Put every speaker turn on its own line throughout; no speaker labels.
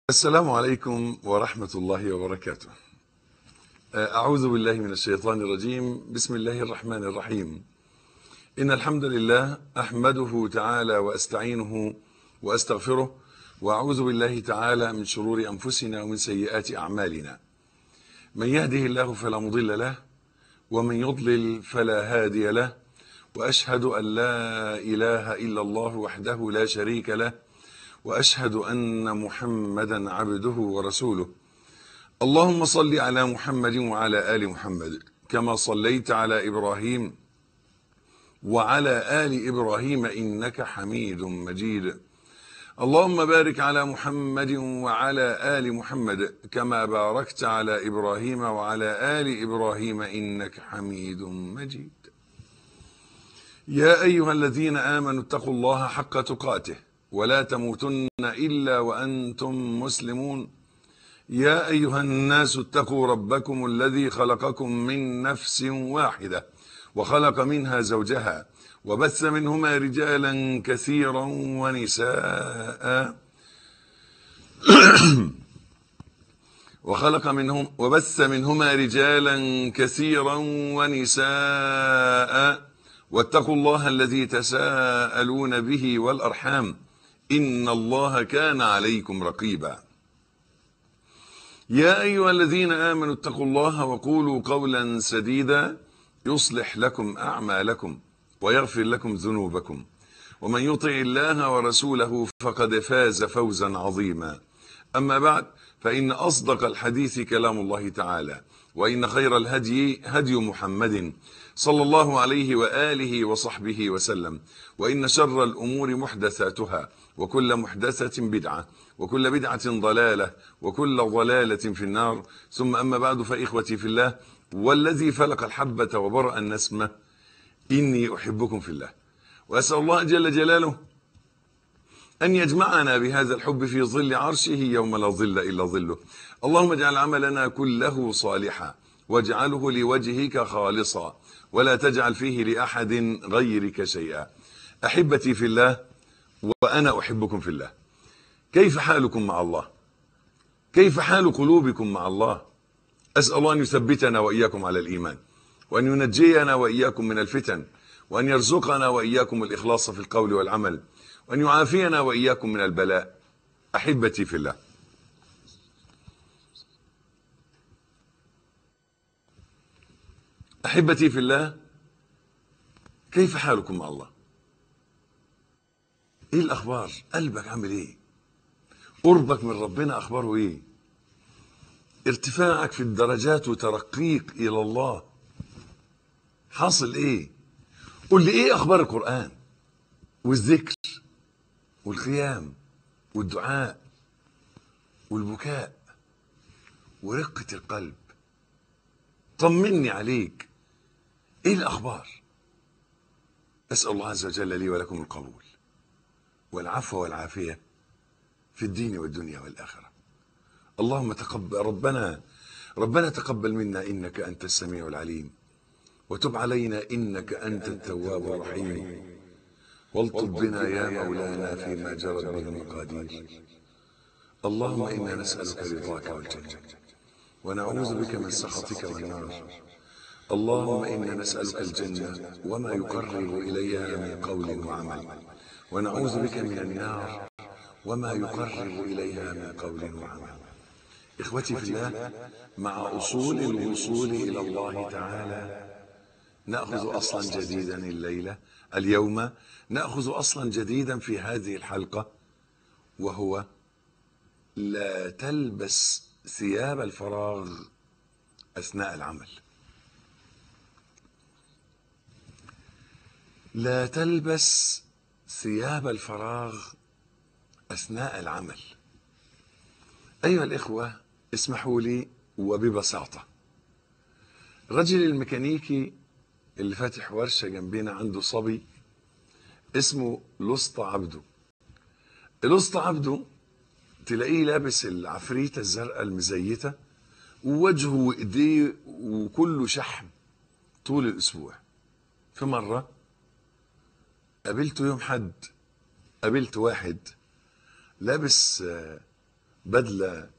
السلام عليكم ورحمة الله وبركاته أعوذ بالله من الشيطان الرجيم بسم الله الرحمن الرحيم إن الحمد لله أحمده تعالى وأستعينه وأستغفره وأعوذ بالله تعالى من شرور أنفسنا ومن سيئات أعمالنا من يهده الله فلا مضل له ومن يضلل فلا هادي له وأشهد أن لا إله إلا الله وحده لا شريك له واشهد ان محمدا عبده ورسوله اللهم صل على محمد وعلى ال محمد كما صليت على ابراهيم وعلى ال ابراهيم انك حميد مجيد اللهم بارك على محمد وعلى ال محمد كما باركت على ابراهيم وعلى ال ابراهيم انك حميد مجيد يا ايها الذين امنوا اتقوا الله حق تقاته ولا تموتن الا وانتم مسلمون يا ايها الناس اتقوا ربكم الذي خلقكم من نفس واحده وخلق منها زوجها وبث منهما رجالا كثيرا ونساء وخلق منهم وبث منهما رجالا كثيرا ونساء واتقوا الله الذي تساءلون به والارحام ان الله كان عليكم رقيبا يا ايها الذين امنوا اتقوا الله وقولوا قولا سديدا يصلح لكم اعمالكم ويغفر لكم ذنوبكم ومن يطع الله ورسوله فقد فاز فوزا عظيما اما بعد فان اصدق الحديث كلام الله تعالى وان خير الهدي هدي محمد صلى الله عليه واله وصحبه وسلم وان شر الامور محدثاتها وكل محدثة بدعة وكل بدعة ضلالة وكل ضلالة في النار ثم أما بعد فإخوتي في الله والذي فلق الحبة وبرأ النسمة إني أحبكم في الله وأسأل الله جل جلاله أن يجمعنا بهذا الحب في ظل عرشه يوم لا ظل إلا ظله اللهم اجعل عملنا كله صالحا واجعله لوجهك خالصا ولا تجعل فيه لأحد غيرك شيئا أحبتي في الله وأنا أحبكم في الله كيف حالكم مع الله كيف حال قلوبكم مع الله أسأل الله أن يثبتنا وإياكم على الإيمان وأن ينجينا وإياكم من الفتن وأن يرزقنا وإياكم الإخلاص في القول والعمل وأن يعافينا وإياكم من البلاء أحبتي في الله أحبتي في الله كيف حالكم مع الله ايه الاخبار قلبك عامل ايه قربك من ربنا اخباره ايه ارتفاعك في الدرجات وترقيك الى الله حاصل ايه قل لي ايه اخبار القران والذكر والقيام والدعاء والبكاء ورقه القلب طمني عليك ايه الاخبار اسال الله عز وجل لي ولكم القبول والعفو والعافية في الدين والدنيا والآخرة اللهم تقبل ربنا ربنا تقبل منا إنك أنت السميع العليم وتب علينا إنك أنت التواب الرحيم والطب بنا يا مولانا فيما جرت به المقادير اللهم إنا نسألك رضاك والجنة ونعوذ بك من سخطك والنار اللهم إنا نسألك الجنة وما يقرب إليها من قول وعمل ونعوذ بك من النار وما يقرب إليها من قول وعمل إخوتي في الله مع أصول الوصول إلى الله تعالى نأخذ أصلا جديدا الليلة اليوم نأخذ أصلا جديدا في هذه الحلقة وهو لا تلبس ثياب الفراغ أثناء العمل لا تلبس ثياب الفراغ اثناء العمل ايها الاخوه اسمحوا لي وببساطه الرجل الميكانيكي اللي فاتح ورشه جنبنا عنده صبي اسمه لسطى عبده لسطى عبده تلاقيه لابس العفريته الزرقاء المزيته ووجهه وايديه وكله شحم طول الاسبوع في مره قابلته يوم حد قابلت واحد لابس بدله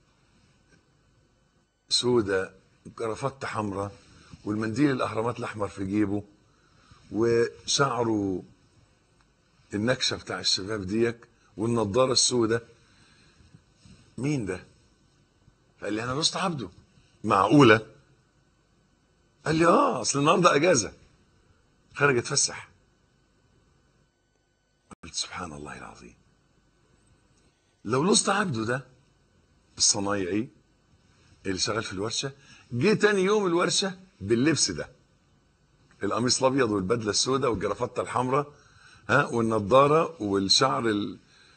سودة جرافته حمراء والمنديل الاهرامات الاحمر في جيبه وشعره النكشه بتاع الشباب ديك والنضاره السوداء مين ده؟ قال لي انا لست عبده معقوله؟ قال لي اه اصل النهارده اجازه خارج اتفسح قلت سبحان الله العظيم لو لست عبده ده الصنايعي اللي شغال في الورشه جه تاني يوم الورشه باللبس ده القميص الابيض والبدله السوداء والجرافته الحمراء ها والنضاره والشعر ال...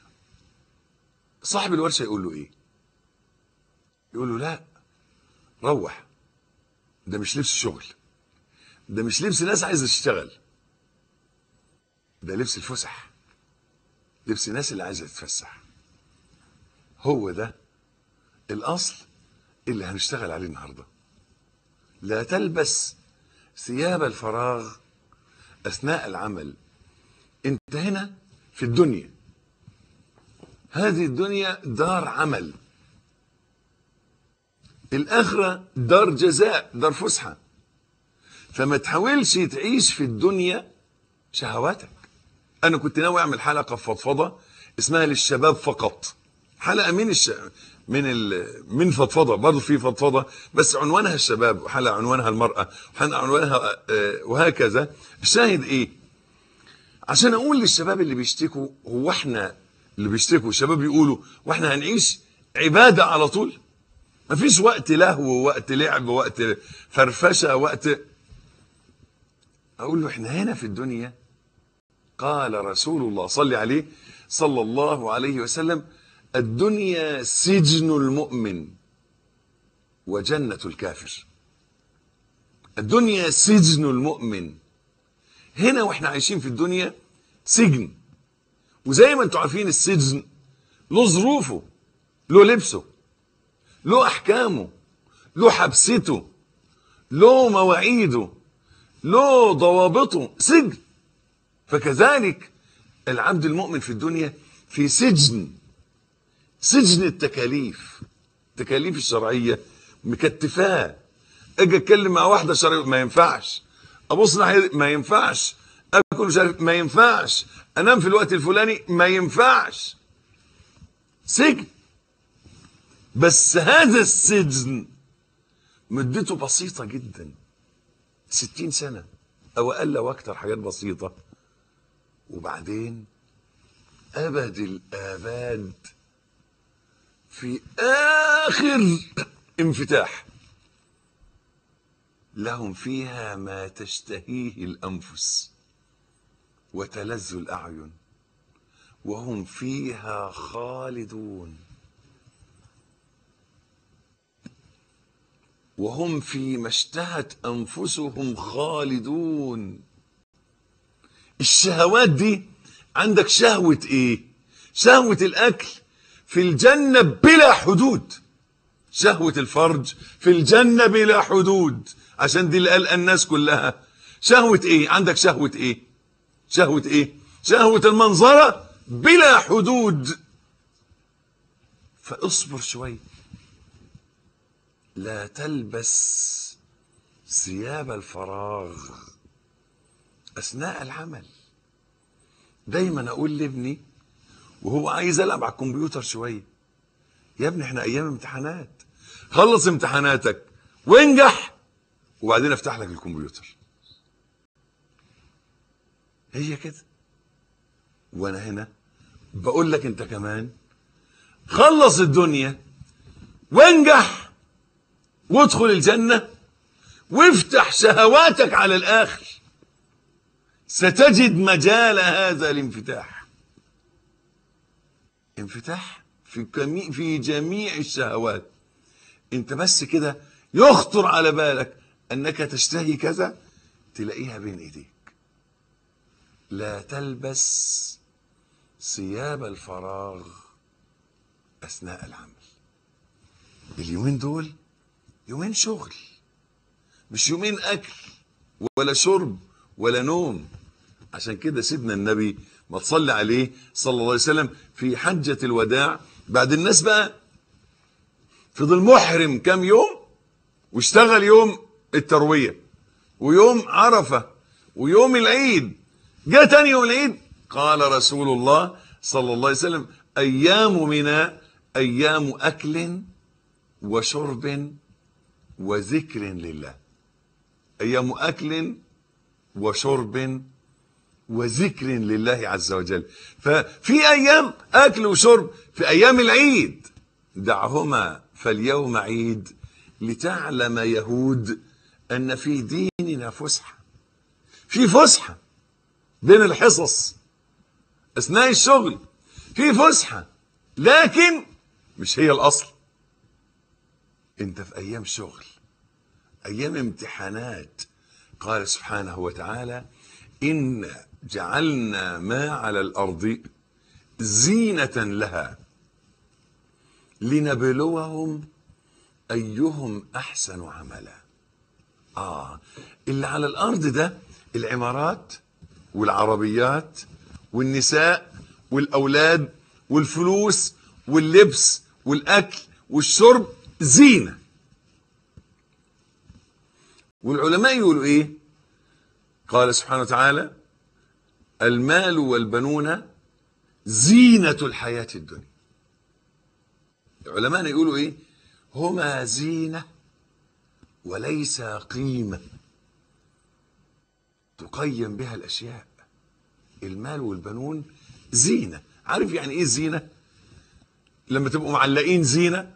صاحب الورشه يقول له ايه؟ يقول له لا روح ده مش لبس شغل ده مش لبس ناس عايزه تشتغل ده لبس الفسح لبس الناس اللي عايزه تتفسح هو ده الاصل اللي هنشتغل عليه النهارده لا تلبس ثياب الفراغ اثناء العمل انت هنا في الدنيا هذه الدنيا دار عمل الاخره دار جزاء دار فسحه فما تحاولش تعيش في الدنيا شهواتك انا كنت ناوي اعمل حلقه في فضفضه اسمها للشباب فقط حلقه من الش... من ال... من فضفضه برضه في فضفضه بس عنوانها الشباب وحلقه عنوانها المراه وحلقه عنوانها آه، وهكذا الشاهد ايه عشان اقول للشباب اللي بيشتكوا هو احنا اللي بيشتكوا الشباب بيقولوا واحنا هنعيش عباده على طول مفيش وقت لهو وقت لعب وقت فرفشه وقت اقول له احنا هنا في الدنيا قال رسول الله صلى عليه صلى الله عليه وسلم الدنيا سجن المؤمن وجنة الكافر الدنيا سجن المؤمن هنا واحنا عايشين في الدنيا سجن وزي ما انتم عارفين السجن له ظروفه له لبسه له احكامه له حبسته له مواعيده له ضوابطه سجن فكذلك العبد المؤمن في الدنيا في سجن سجن التكاليف التكاليف الشرعيه مكتفاه اجي اتكلم مع واحده شرعيه ما ينفعش ابص ناحيه ما ينفعش اكل مش عارف ما ينفعش انام في الوقت الفلاني ما ينفعش سجن بس هذا السجن مدته بسيطة جدا ستين سنة أو أقل أو أكتر حاجات بسيطة وبعدين أبد الآباد في آخر انفتاح لهم فيها ما تشتهيه الأنفس وتلذ الأعين وهم فيها خالدون وهم فيما اشتهت انفسهم خالدون الشهوات دي عندك شهوة ايه شهوة الاكل في الجنة بلا حدود شهوة الفرج في الجنة بلا حدود عشان دي اللي قال الناس كلها شهوة ايه عندك شهوة ايه شهوة ايه شهوة المنظرة بلا حدود فاصبر شويه لا تلبس ثياب الفراغ اثناء العمل دايما اقول لابني وهو عايز العب على الكمبيوتر شويه يا ابني احنا ايام امتحانات خلص امتحاناتك وانجح وبعدين افتح لك الكمبيوتر هي كده وانا هنا بقول لك انت كمان خلص الدنيا وانجح وادخل الجنة وافتح شهواتك على الآخر ستجد مجال هذا الانفتاح انفتاح في جميع في جميع الشهوات انت بس كده يخطر على بالك انك تشتهي كذا تلاقيها بين ايديك لا تلبس ثياب الفراغ اثناء العمل اليومين دول يومين شغل مش يومين اكل ولا شرب ولا نوم عشان كده سيدنا النبي ما تصلي عليه صلى الله عليه وسلم في حجة الوداع بعد الناس بقى فضل محرم كام يوم واشتغل يوم التروية ويوم عرفة ويوم العيد جاء تاني يوم العيد قال رسول الله صلى الله عليه وسلم أيام منا أيام أكل وشرب وذكر لله أيام أكل وشرب وذكر لله عز وجل ففي أيام أكل وشرب في أيام العيد دعهما فاليوم عيد لتعلم يهود أن في ديننا فسحة في فسحة بين الحصص أثناء الشغل في فسحة لكن مش هي الأصل أنت في أيام شغل أيام امتحانات قال سبحانه وتعالى إن جعلنا ما على الأرض زينة لها لنبلوهم أيهم أحسن عملا آه اللي على الأرض ده العمارات والعربيات والنساء والأولاد والفلوس واللبس والأكل والشرب زينة والعلماء يقولوا إيه قال سبحانه وتعالى المال والبنون زينة الحياة الدنيا العلماء يقولوا ايه هما زينة وليس قيمة تقيم بها الأشياء المال والبنون زينة عارف يعني ايه زينة لما تبقوا معلقين زينة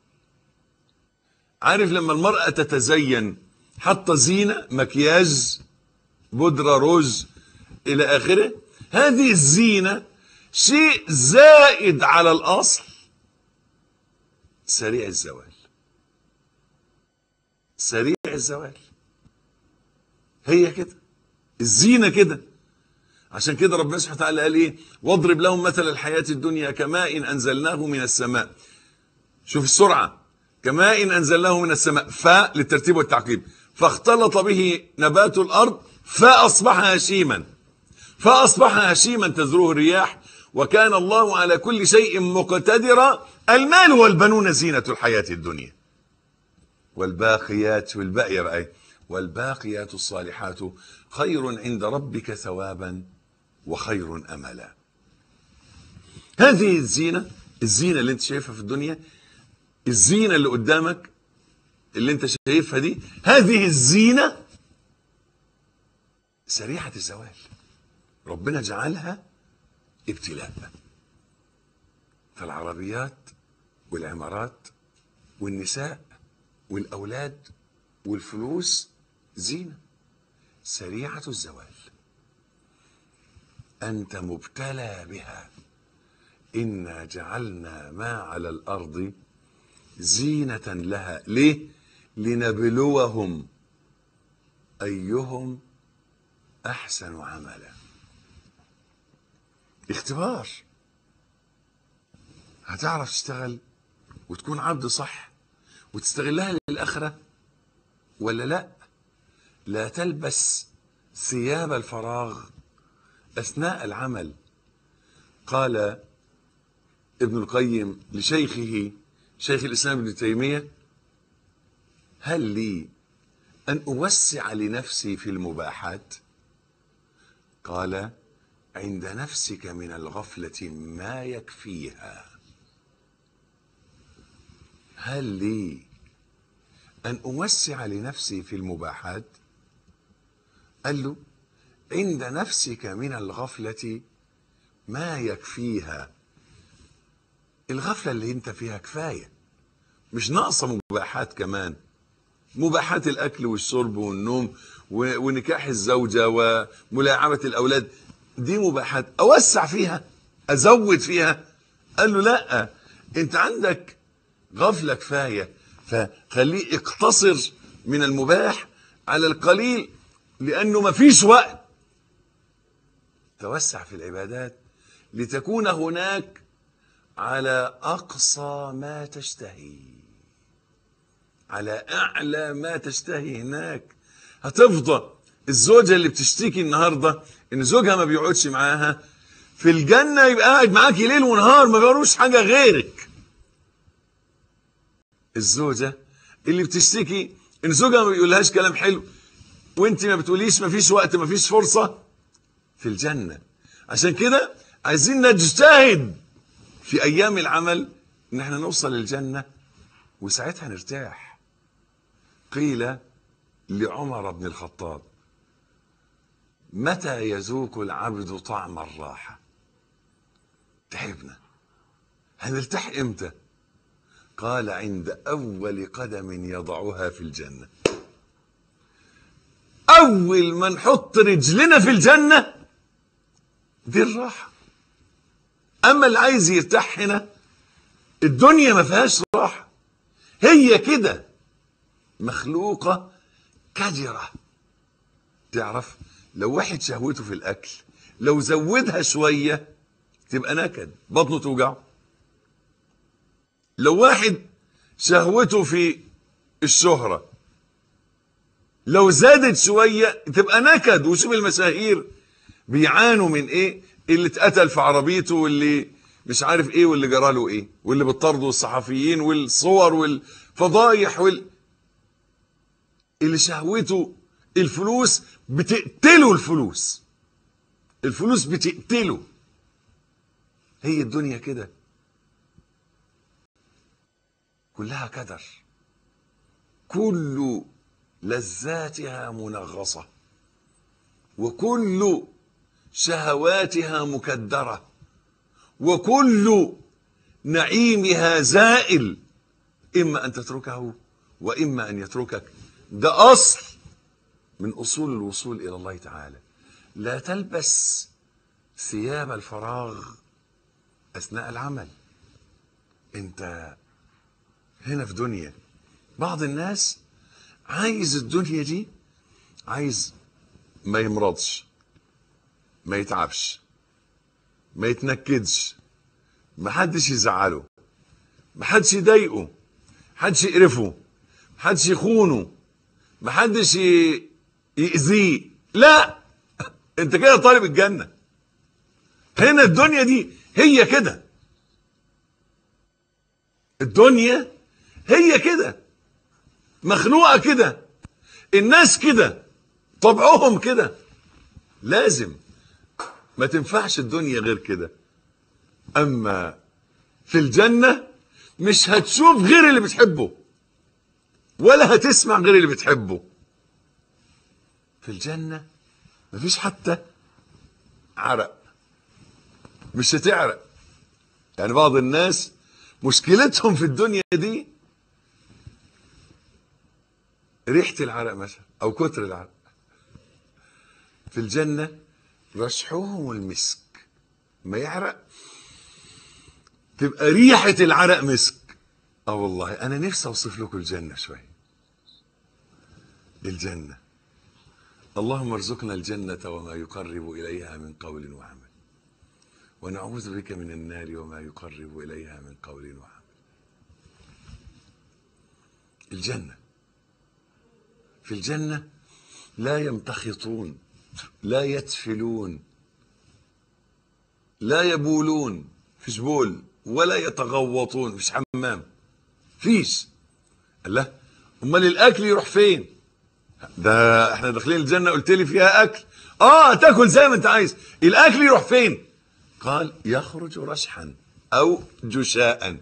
عارف لما المرأة تتزين حاطة زينة مكياج بودرة روج إلى آخره هذه الزينة شيء زائد على الأصل سريع الزوال سريع الزوال هي كده الزينة كده عشان كده ربنا سبحانه وتعالى قال ايه واضرب لهم مثل الحياة الدنيا كماء أنزلناه من السماء شوف السرعة كماء أنزلناه من السماء فاء للترتيب والتعقيب فاختلط به نبات الأرض فأصبح هشيما فأصبح هشيما تذروه الرياح وكان الله على كل شيء مقتدرا المال والبنون زينة الحياة الدنيا والباقيات والباقية بقى والباقيات الصالحات خير عند ربك ثوابا وخير أملا هذه الزينة الزينة اللي انت شايفها في الدنيا الزينة اللي قدامك اللي انت شايفها دي هذه الزينة سريعة الزوال ربنا جعلها ابتلاء فالعربيات والعمارات والنساء والأولاد والفلوس زينة سريعة الزوال أنت مبتلى بها إنا جعلنا ما على الأرض زينة لها ليه؟ لنبلوهم أيهم أحسن عملا اختبار هتعرف تشتغل وتكون عبد صح وتستغلها للآخرة ولا لا لا تلبس ثياب الفراغ أثناء العمل قال ابن القيم لشيخه شيخ الإسلام ابن تيمية هل لي أن أوسع لنفسي في المباحات قال عند نفسك من الغفلة ما يكفيها هل لي أن أوسع لنفسي في المباحات قال له عند نفسك من الغفلة ما يكفيها الغفلة اللي انت فيها كفاية مش ناقصة مباحات كمان مباحات الأكل والشرب والنوم ونكاح الزوجة وملاعبة الأولاد دي مباحات أوسع فيها أزود فيها قال له لا أنت عندك غفلة كفاية فخليه اقتصر من المباح على القليل لأنه مفيش وقت توسع في العبادات لتكون هناك على أقصى ما تشتهي على أعلى ما تشتهي هناك هتفضى الزوجة اللي بتشتكي النهاردة إن زوجها ما بيقعدش معاها في الجنة يبقى قاعد معاكي ليل ونهار ما بيعملوش حاجة غيرك الزوجة اللي بتشتكي ان زوجها ما بيقولهاش كلام حلو وانت ما بتقوليش ما فيش وقت ما فيش فرصة في الجنة عشان كده عايزين نجتهد في ايام العمل ان احنا نوصل للجنة وساعتها نرتاح قيل لعمر بن الخطاب متى يذوق العبد طعم الراحة تعبنا هنرتاح امتى قال عند أول قدم يضعها في الجنة أول ما نحط رجلنا في الجنة دي الراحة أما اللي عايز يرتاح هنا الدنيا ما فيهاش راحة هي كده مخلوقة كدرة تعرف لو واحد شهوته في الأكل لو زودها شوية تبقى نكد بطنه توجعه لو واحد شهوته في الشهرة لو زادت شوية تبقى نكد وشوف المشاهير بيعانوا من ايه اللي اتقتل في عربيته واللي مش عارف ايه واللي جراله ايه واللي بيطردوا الصحفيين والصور والفضايح وال اللي شهوته الفلوس بتقتله الفلوس الفلوس بتقتله هي الدنيا كده كلها كدر كل لذاتها منغصة وكل شهواتها مكدرة وكل نعيمها زائل إما أن تتركه وإما أن يتركك ده أصل من أصول الوصول إلى الله تعالى لا تلبس ثياب الفراغ أثناء العمل أنت هنا في دنيا بعض الناس عايز الدنيا دي عايز ما يمرضش ما يتعبش ما يتنكدش ما حدش يزعله ما حدش يضايقه حدش يقرفه حدش يخونه ما حدش ي- يأذيه لا انت كده طالب الجنة هنا الدنيا دي هي كده الدنيا هي كده مخلوقة كده الناس كده طبعهم كده لازم ما تنفعش الدنيا غير كده اما في الجنة مش هتشوف غير اللي بتحبه ولا هتسمع غير اللي بتحبه في الجنة مفيش حتى عرق مش هتعرق يعني بعض الناس مشكلتهم في الدنيا دي ريحة العرق مثلا أو كتر العرق في الجنة رشحهم المسك ما يعرق تبقى ريحة العرق مسك اه والله انا نفسي اوصف لكم الجنة شوية الجنة اللهم ارزقنا الجنة وما يقرب اليها من قول وعمل ونعوذ بك من النار وما يقرب اليها من قول وعمل الجنة في الجنة لا يمتخطون لا يتفلون لا يبولون فيش بول ولا يتغوطون فيش حمام فيش الله امال الاكل يروح فين ده احنا داخلين الجنه قلت لي فيها اكل اه تاكل زي ما انت عايز الاكل يروح فين قال يخرج رشحا او جشاء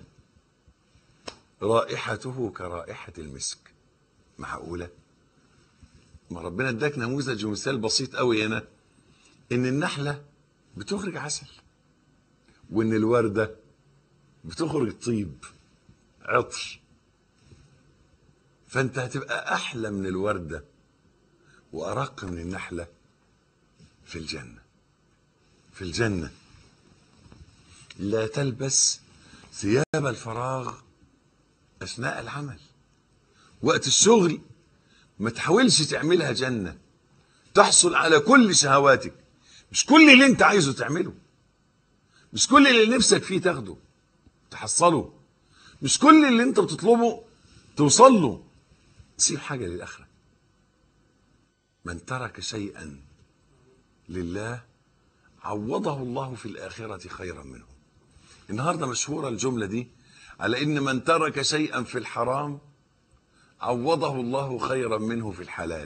رائحته كرائحه المسك معقوله ما ربنا اداك نموذج ومثال بسيط قوي هنا ان النحله بتخرج عسل وان الورده بتخرج طيب عطر فانت هتبقى احلى من الورده وارق من النحله في الجنه في الجنه لا تلبس ثياب الفراغ اثناء العمل وقت الشغل ما تحاولش تعملها جنه تحصل على كل شهواتك مش كل اللي انت عايزه تعمله مش كل اللي نفسك فيه تاخده تحصله مش كل اللي انت بتطلبه توصل له سيب حاجه للاخره من ترك شيئا لله عوضه الله في الآخرة خيرا منه النهاردة مشهورة الجملة دي على إن من ترك شيئا في الحرام عوضه الله خيرا منه في الحلال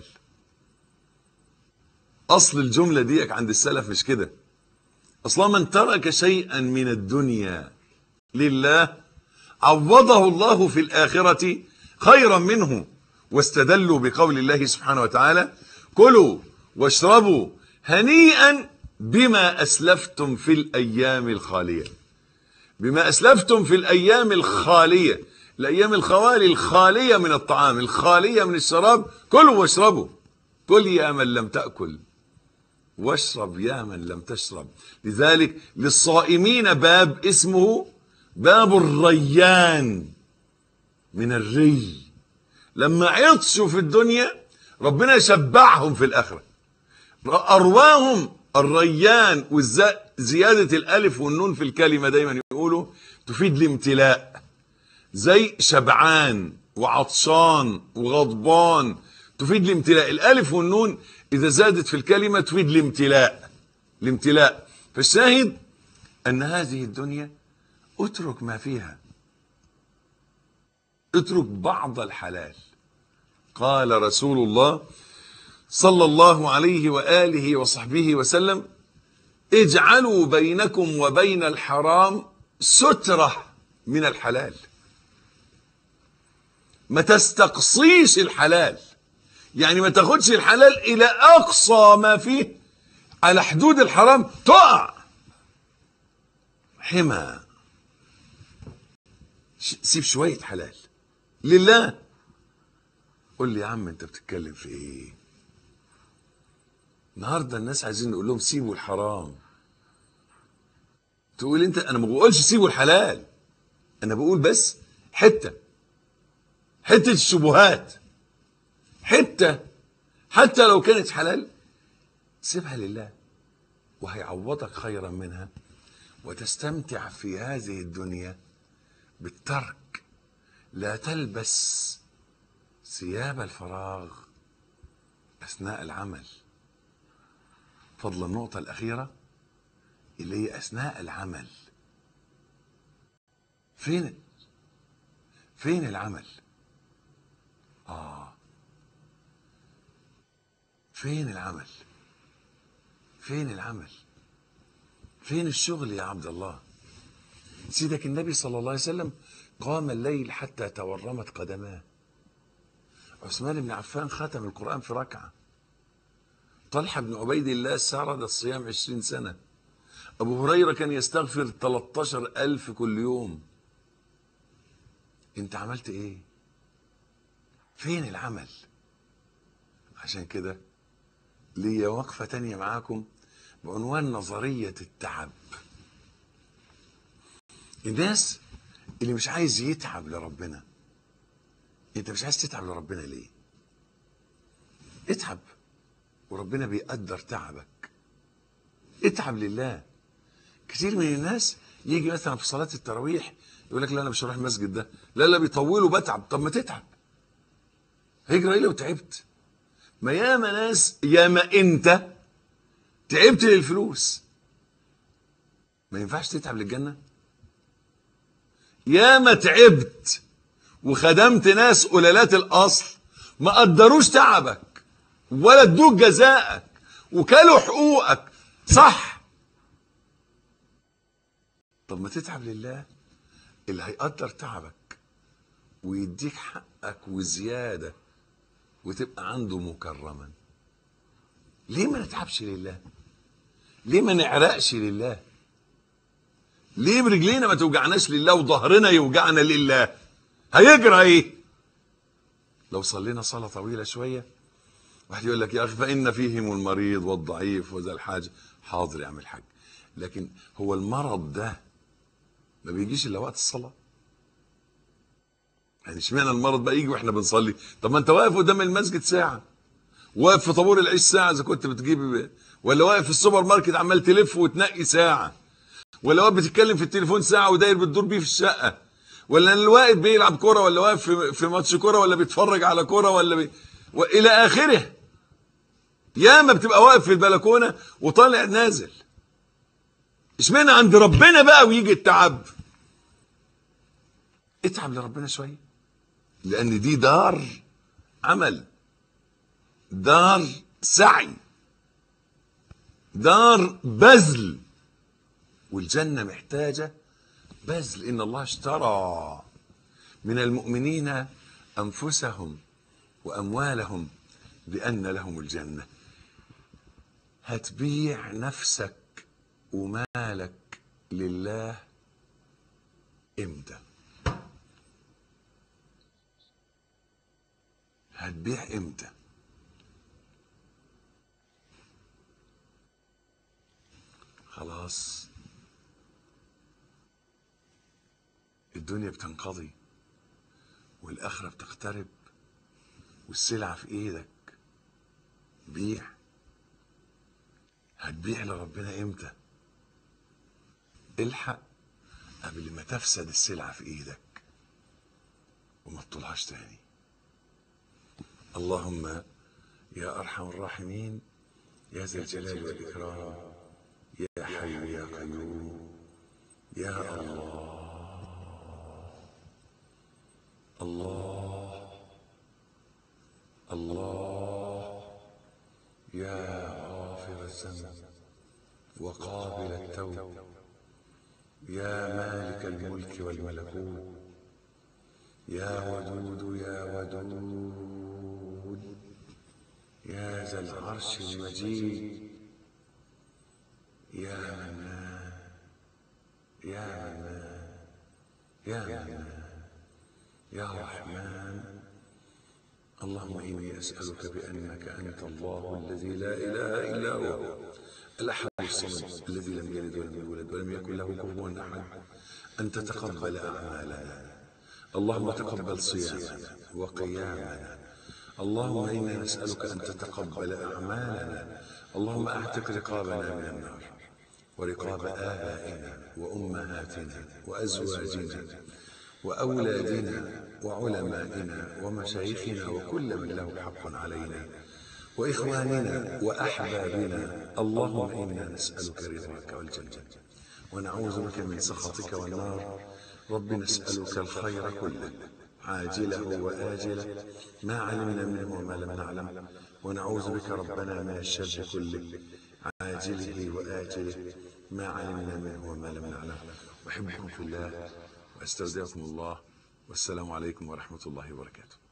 أصل الجملة دي عند السلف مش كده أصلا من ترك شيئا من الدنيا لله عوضه الله في الآخرة خيرا منه واستدلوا بقول الله سبحانه وتعالى كلوا واشربوا هنيئا بما أسلفتم في الأيام الخالية بما أسلفتم في الأيام الخالية الأيام الخوالي الخالية من الطعام الخالية من الشراب كلوا واشربوا كل يا من لم تأكل واشرب يا من لم تشرب لذلك للصائمين باب اسمه باب الريان من الري لما عطشوا في الدنيا ربنا شبعهم في الآخرة أرواهم الريان وزيادة الألف والنون في الكلمة دايما يقولوا تفيد الامتلاء زي شبعان وعطشان وغضبان تفيد الامتلاء الألف والنون إذا زادت في الكلمة تفيد الامتلاء الامتلاء فالشاهد أن هذه الدنيا اترك ما فيها اترك بعض الحلال قال رسول الله صلى الله عليه وآله وصحبه وسلم اجعلوا بينكم وبين الحرام سترة من الحلال ما تستقصيش الحلال يعني ما تاخدش الحلال الى اقصى ما فيه على حدود الحرام تقع حمى سيب شوية حلال لله قول لي يا عم انت بتتكلم في ايه النهارده الناس عايزين نقول لهم سيبوا الحرام تقول انت انا ما بقولش سيبوا الحلال انا بقول بس حته حته الشبهات حته حتى لو كانت حلال سيبها لله وهيعوضك خيرا منها وتستمتع في هذه الدنيا بالترك لا تلبس ثياب الفراغ اثناء العمل فضل النقطة الأخيرة اللي هي أثناء العمل فين فين العمل آه فين العمل فين العمل فين الشغل يا عبد الله سيدك النبي صلى الله عليه وسلم قام الليل حتى تورمت قدماه عثمان بن عفان ختم القرآن في ركعة طلحة بن عبيد الله سرد الصيام عشرين سنة أبو هريرة كان يستغفر 13 ألف كل يوم أنت عملت إيه فين العمل عشان كده ليا وقفة تانية معاكم بعنوان نظرية التعب الناس اللي مش عايز يتعب لربنا انت مش عايز تتعب لربنا ليه اتعب وربنا بيقدر تعبك اتعب لله كتير من الناس يجي مثلا في صلاة التراويح يقول لك لا انا مش هروح المسجد ده لا لا بيطولوا بتعب طب ما تتعب هيجرى ايه لو تعبت ما ياما ناس ياما انت تعبت للفلوس ما ينفعش تتعب للجنه ياما تعبت وخدمت ناس قلالات الاصل ما قدروش تعبك ولا ادوك جزاءك وكلوا حقوقك صح طب ما تتعب لله اللي هيقدر تعبك ويديك حقك وزياده وتبقى عنده مكرما ليه ما نتعبش لله ليه ما نعرقش لله ليه برجلينا ما توجعناش لله وظهرنا يوجعنا لله هيجرى ايه لو صلينا صلاة طويلة شوية واحد يقول لك يا اخي فان فيهم المريض والضعيف وذا الحاجة حاضر يا عم الحاج لكن هو المرض ده ما بيجيش الا وقت الصلاه يعني اشمعنى المرض بقى يجي واحنا بنصلي طب ما انت واقف قدام المسجد ساعه واقف في طابور العيش ساعه اذا كنت بتجيب ولا واقف في السوبر ماركت عمال تلف وتنقي ساعه ولا واقف بتتكلم في التليفون ساعه وداير بتدور بيه في الشقه ولا اللي واقف بيلعب كوره ولا واقف في, في ماتش كوره ولا بيتفرج على كوره ولا بي... والى اخره ياما بتبقى واقف في البلكونه وطالع نازل اشمعنى عند ربنا بقى ويجي التعب اتعب لربنا شويه لان دي دار عمل دار سعي دار بذل والجنه محتاجه بذل ان الله اشترى من المؤمنين انفسهم واموالهم بان لهم الجنه هتبيع نفسك ومالك لله امتى هتبيع امتى خلاص الدنيا بتنقضي والاخره بتقترب والسلعه في ايدك بيع هتبيع لربنا امتى الحق قبل ما تفسد السلعه في ايدك وما تطولهاش تاني اللهم يا ارحم الراحمين يا ذا الجلال والاكرام يا حي يا قيوم يا الله الله الله يا غافر الذنب وقابل التوب يا مالك الملك والملكوت يا ودود يا ودود يا ذا العرش المجيد يا منان يا منان يا منان يا رحمن اللهم إني أسألك بأنك أنت الله الذي لا إله إلا هو الأحد الصمد الذي لم يلد ولم يولد ولم يكن له كفوا أحد أن تتقبل أعمالنا اللهم تقبل صيامنا وقيامنا اللهم إنا نسألك أن تتقبل أعمالنا اللهم أعتق رقابنا من النار ورقاب آبائنا وأمهاتنا وأزواجنا وأولادنا وعلمائنا ومشايخنا وكل من له حق علينا وإخواننا وأحبابنا اللهم إنا نسألك رضاك والجنة ونعوذ بك من سخطك والنار رب نسألك الخير كله عاجله وآجله ما علمنا منه وما لم نعلم ونعوذ بك ربنا من الشر كله عاجله وآجله ما علمنا منه وما لم نعلم أحبكم في الله وأستودعكم الله والسلام عليكم ورحمة الله وبركاته